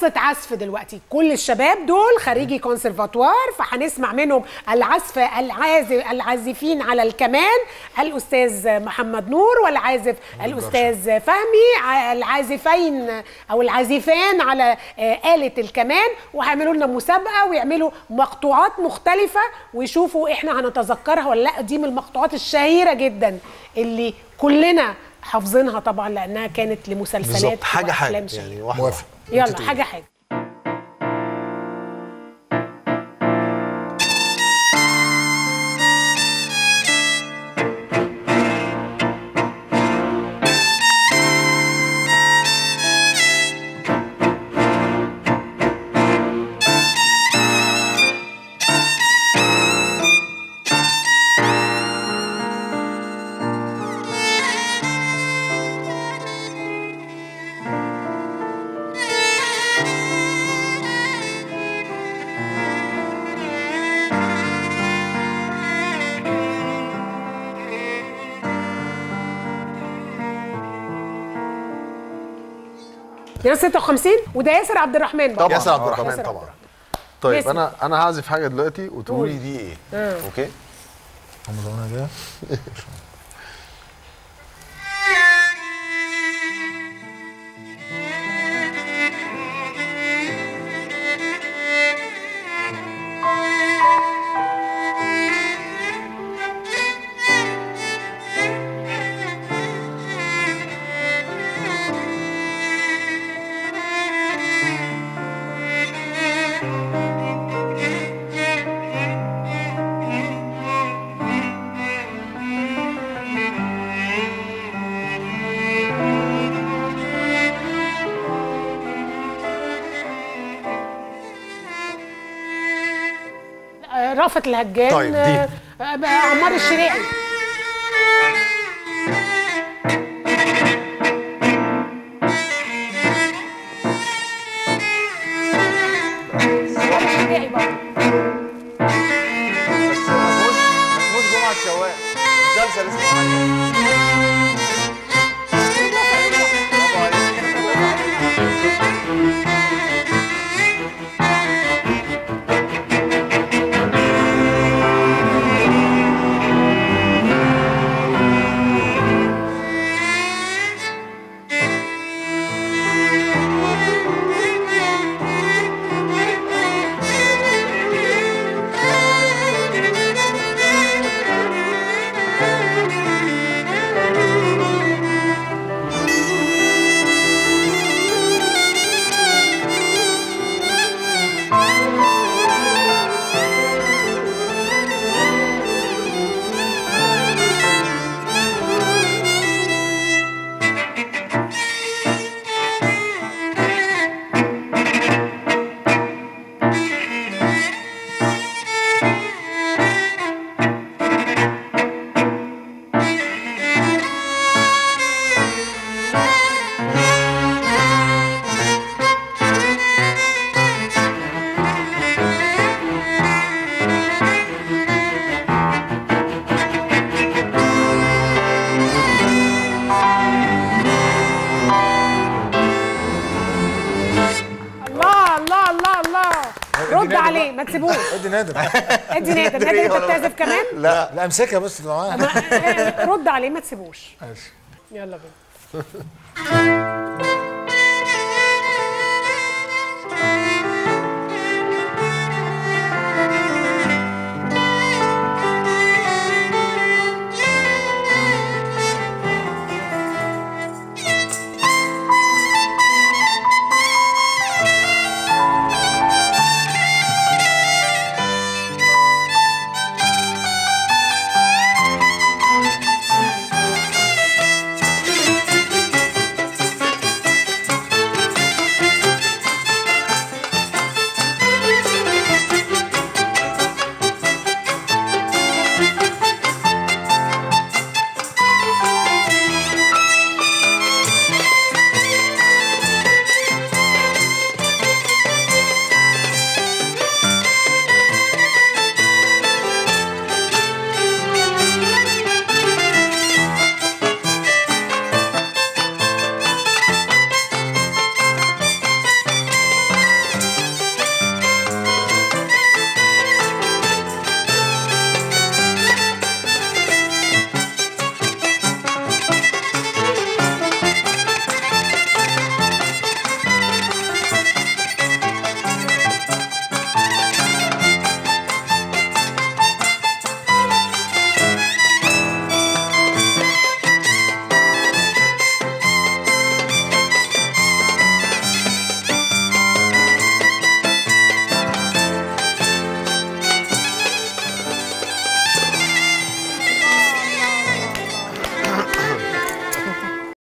حصه عزف دلوقتي كل الشباب دول خريجي كونسرفاتوار فهنسمع منهم العزف العازف العازفين على الكمان الاستاذ محمد نور والعازف الاستاذ فهمي ع- العازفين او العازفان على آه، آلة الكمان وهيعملوا لنا مسابقه ويعملوا مقطوعات مختلفه ويشوفوا احنا هنتذكرها ولا لا دي من المقطوعات الشهيره جدا اللي كلنا حافظينها طبعا لانها كانت لمسلسلات بالظبط حاجه حاجه وأفلام شهيرة. يعني واحده موافق يلا حاجه حاجه يا 56 وده ياسر عبد الرحمن برضه. طبعا ياسر عبد آه، الرحمن ياسر عبد طبعا الرحمن. طيب ياسر. انا انا هعزف حاجه دلوقتي وتقولي قول. دي ايه آه. اوكي هم زمان ده آه، رأفت الهجان طيب، دي. آه، آه، عمار الشريعي عمار الشريعي برضه بس ما اسموش ما اسموش جمعه الشواق مسلسل اسمه حاجه برافو عليك. الله الله الله الله رد عليه ما تسيبوش ادي نادر ادي نادر نادر انت بتعزف كمان لا لا امسكها بس تبقى معاها ما- آه، رد عليه ما تسيبوش ماشي يلا بينا